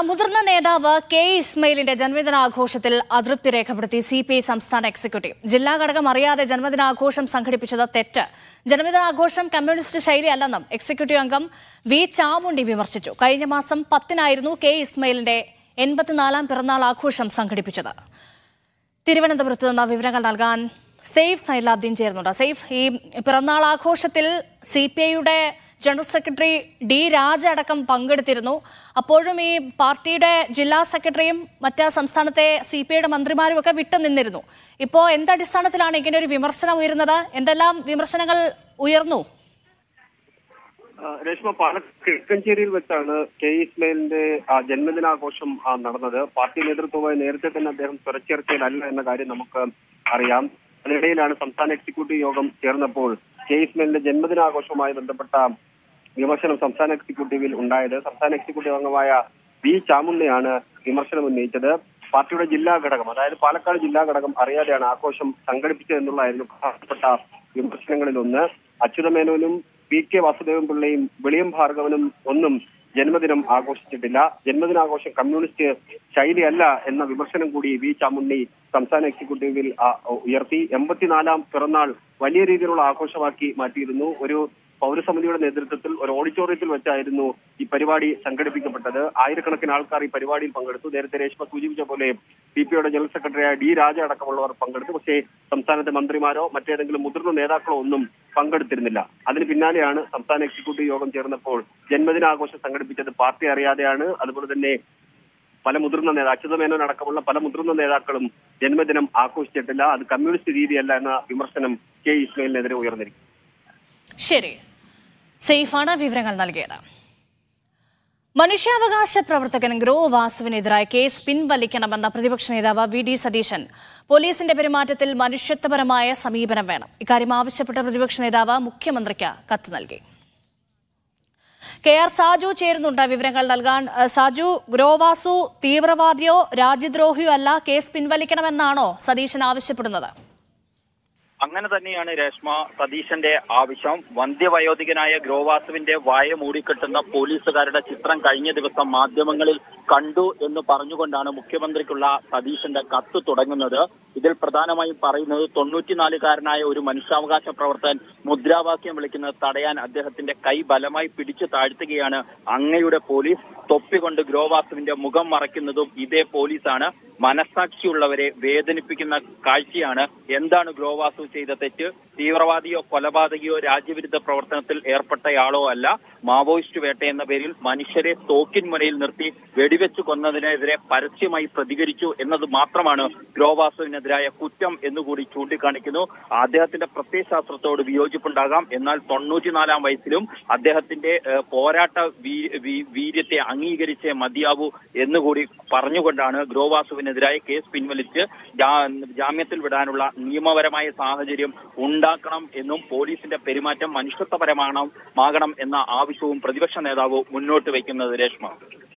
മുതിർന്ന നേതാവ് കെ ഇസ്മയിലിന്റെ ജന്മദിനാഘോഷത്തിൽ അതൃപ്തി രേഖപ്പെടുത്തി സി പി ഐ സംസ്ഥാന എക്സിക്യൂട്ടീവ് ജില്ലാ ഘടകം അറിയാതെ ജന്മദിനാഘോഷം സംഘടിപ്പിച്ചത് തെറ്റ് ജന്മദിനാഘോഷം കമ്മ്യൂണിസ്റ്റ് ശൈലിയല്ലെന്നും എക്സിക്യൂട്ടീവ് അംഗം വി ചാമുണ്ടി വിമർശിച്ചു കഴിഞ്ഞ മാസം പത്തിനായിരുന്നു കെ ഇസ്മയിലിന്റെ എൺപത്തിനാലാം പിറന്നാൾ ആഘോഷം സംഘടിപ്പിച്ചത് തിരുവനന്തപുരത്ത് നിന്ന് വിവരങ്ങൾ നൽകാൻ സെയ്ഫ് സൈലാബ്ദീൻ ചേരുന്നുണ്ട് സെയ്ഫ് ഈ പിറന്നാൾ ആഘോഷത്തിൽ സി പി ഐയുടെ ജനറൽ സെക്രട്ടറി ഡി രാജ അടക്കം പങ്കെടുത്തിരുന്നു അപ്പോഴും ഈ പാർട്ടിയുടെ ജില്ലാ സെക്രട്ടറിയും മറ്റ് സംസ്ഥാനത്തെ സി പി ഐയുടെ മന്ത്രിമാരും ഒക്കെ വിട്ടുനിന്നിരുന്നു ഇപ്പോൾ എന്തടിസ്ഥാനത്തിലാണ് ഇങ്ങനെ ഒരു വിമർശനം ഉയരുന്നത് എന്തെല്ലാം വിമർശനങ്ങൾ ഉയർന്നു ആ, രേഷ്മ പാലക്കാട് കിഴക്കഞ്ചേരിയിൽ വെച്ചാണ് കെ ഇസ്മയിലിന്റെ ആ, ജന്മദിനാഘോഷം ആ, നടന്നത് പാർട്ടി നേതൃത്വവുമായി നേരത്തെ തന്നെ അദ്ദേഹം സ്വരച്ചേർച്ചയിലല്ല എന്ന കാര്യം നമുക്ക് അറിയാം അതിനിടയിലാണ് സംസ്ഥാന എക്സിക്യൂട്ടീവ് യോഗം ചേർന്നപ്പോൾ കെ ഇസ്മയിലിന്റെ ജന്മദിനാഘോഷവുമായി ബന്ധപ്പെട്ട വിമർശനം സംസ്ഥാന എക്സിക്യൂട്ടീവിൽ ഉണ്ടായത് സംസ്ഥാന എക്സിക്യൂട്ടീവ് അംഗമായ വി ചാമുണ്ണയാണ് വിമർശനം ഉന്നയിച്ചത് പാർട്ടിയുടെ ജില്ലാ ഘടകം അതായത് പാലക്കാട് ജില്ലാ ഘടകം അറിയാതെയാണ് ആഘോഷം സംഘടിപ്പിച്ചത് എന്നുള്ളതായിരുന്നു പ്രധാനപ്പെട്ട വിമർശനങ്ങളിൽ ഒന്ന് അച്യുതമേനോനും പി കെ വാസുദേവൻ പിള്ളയും വെളിയം ഭാർഗവനും ഒന്നും ജന്മദിനം ആഘോഷിച്ചിട്ടില്ല ജന്മദിനാഘോഷം കമ്മ്യൂണിസ്റ്റ് ശൈലിയല്ല എന്ന വിമർശനം കൂടി വി ചാമുണ്ണി സംസ്ഥാന എക്സിക്യൂട്ടീവിൽ ആ, ഉയർത്തി എൺപത്തിനാലാം പിറന്നാൾ വലിയ രീതിയിലുള്ള ആഘോഷമാക്കി മാറ്റിയിരുന്നു ഒരു പൗരസമിതിയുടെ നേതൃത്വത്തിൽ ഒരു ഓഡിറ്റോറിയത്തിൽ വെച്ചായിരുന്നു ഈ പരിപാടി സംഘടിപ്പിക്കപ്പെട്ടത് ആയിരക്കണക്കിന് ആൾക്കാർ ഈ പരിപാടിയിൽ പങ്കെടുത്തു നേരത്തെ രേഷ്മ സൂചിപ്പിച്ച പോലെ സി പി ഐയുടെ ജനറൽ സെക്രട്ടറിയായ ഡി രാജ അടക്കമുള്ളവർ പങ്കെടുത്തു പക്ഷേ സംസ്ഥാനത്തെ മന്ത്രിമാരോ മറ്റേതെങ്കിലും മുതിർന്ന നേതാക്കളോ ഒന്നും പങ്കെടുത്തിരുന്നില്ല അതിന് പിന്നാലെയാണ് സംസ്ഥാന എക്സിക്യൂട്ടീവ് യോഗം ചേർന്നപ്പോൾ ജന്മദിനാഘോഷം സംഘടിപ്പിച്ചത് പാർട്ടി അറിയാതെയാണ് അതുപോലെ തന്നെ പല മുതിർന്ന നേതാ അച്യുതമേനോൻ അടക്കമുള്ള പല മുതിർന്ന നേതാക്കളും ജന്മദിനം ആഘോഷിച്ചിട്ടില്ല അത് കമ്മ്യൂണിസ്റ്റ് രീതിയല്ല എന്ന വിമർശനം കെ ഇസ്മയിലിനെതിരെ ഉയർന്നിരിക്കും ശരി സെയ്ഫാണ് വിവരങ്ങൾ നൽകിയത് മനുഷ്യാവകാശ പ്രവർത്തകൻ ഗ്രോ വാസുവിനെതിരായ കേസ് പിൻവലിക്കണമെന്ന പ്രതിപക്ഷ നേതാവ് വി ഡി സതീശൻ പോലീസിന്റെ പെരുമാറ്റത്തിൽ മനുഷ്യത്വപരമായ സമീപനം വേണം ഇക്കാര്യം ആവശ്യപ്പെട്ട പ്രതിപക്ഷ നേതാവ് മുഖ്യമന്ത്രിക്ക് കത്ത് നൽകി കെ ആർ സാജു ചേരുന്നുണ്ട് വിവരങ്ങൾ നൽകാൻ ഏഹ്, സാജു ഗ്രോവാസു തീവ്രവാദിയോ രാജ്യദ്രോഹിയോ അല്ല കേസ് പിൻവലിക്കണമെന്നാണോ സതീശൻ ആവശ്യപ്പെടുന്നത് അങ്ങനെ തന്നെയാണ് രേഷ്മ സതീശന്റെ ആവശ്യം വന്ധ്യവയോധികനായ ഗ്രോവാസുവിന്റെ വായ മൂടിക്കെട്ടുന്ന പോലീസുകാരുടെ ചിത്രം കഴിഞ്ഞ ദിവസം മാധ്യമങ്ങളിൽ കണ്ടു എന്ന് പറഞ്ഞുകൊണ്ടാണ് മുഖ്യമന്ത്രിക്കുള്ള സതീശന്റെ കത്ത് തുടങ്ങുന്നത് ഇതിൽ പ്രധാനമായും പറയുന്നത് തൊണ്ണൂറ്റിനാലുകാരനായ ഒരു മനുഷ്യാവകാശ പ്രവർത്തകൻ മുദ്രാവാക്യം വിളിക്കുന്നത് തടയാൻ അദ്ദേഹത്തിന്റെ കൈ ബലമായി പിടിച്ചു താഴ്ത്തുകയാണ് അങ്ങയുടെ പോലീസ് തൊപ്പികൊണ്ട് ഗ്രോവാസുവിന്റെ മുഖം മറയ്ക്കുന്നതും ഇതേ പോലീസാണ് മനസാക്ഷിയുള്ളവരെ വേദനിപ്പിക്കുന്ന കാഴ്ചയാണ് എന്താണ് ഗ്രോവാസു ചെയ്ത തെറ്റ് തീവ്രവാദിയോ കൊലപാതകയോ രാജ്യവിരുദ്ധ പ്രവർത്തനത്തിൽ ഏർപ്പെട്ടയാളോ അല്ല മാവോയിസ്റ്റ് വേട്ട എന്ന പേരിൽ മനുഷ്യരെ തോക്കിൻ മുനയിൽ നിർത്തി വെടിവെച്ച് കൊന്നതിനെതിരെ പരസ്യമായി പ്രതികരിച്ചു എന്നത് മാത്രമാണ് ഗ്രോവാസുവിനെതിരായ കുറ്റം എന്നുകൂടി ചൂണ്ടിക്കാണിക്കുന്നു അദ്ദേഹത്തിന്റെ പ്രത്യയശാസ്ത്രത്തോട് വിയോജിപ്പുണ്ടാകാം എന്നാൽ തൊണ്ണൂറ്റിനാലാം വയസ്സിലും അദ്ദേഹത്തിന്റെ ഏഹ്, പോരാട്ട വീ- വീ- വീര്യത്തെ അംഗീകരിച്ചേ മതിയാവൂ എന്നുകൂടി പറഞ്ഞുകൊണ്ടാണ് ഗ്രോവാസുവിനെതിരായ കേസ് പിൻവലിച്ച് ജാ- ജാമ്യത്തിൽ വിടാനുള്ള നിയമപരമായ സാഹചര്യം ഉണ്ടാക്കണം എന്നും പോലീസിന്റെ പെരുമാറ്റം മനുഷ്യത്വപരമാകണം ആകണം എന്ന ആവശ്യവും പ്രതിപക്ഷ നേതാവ് മുന്നോട്ട് വയ്ക്കുന്നത് രേഷ്മ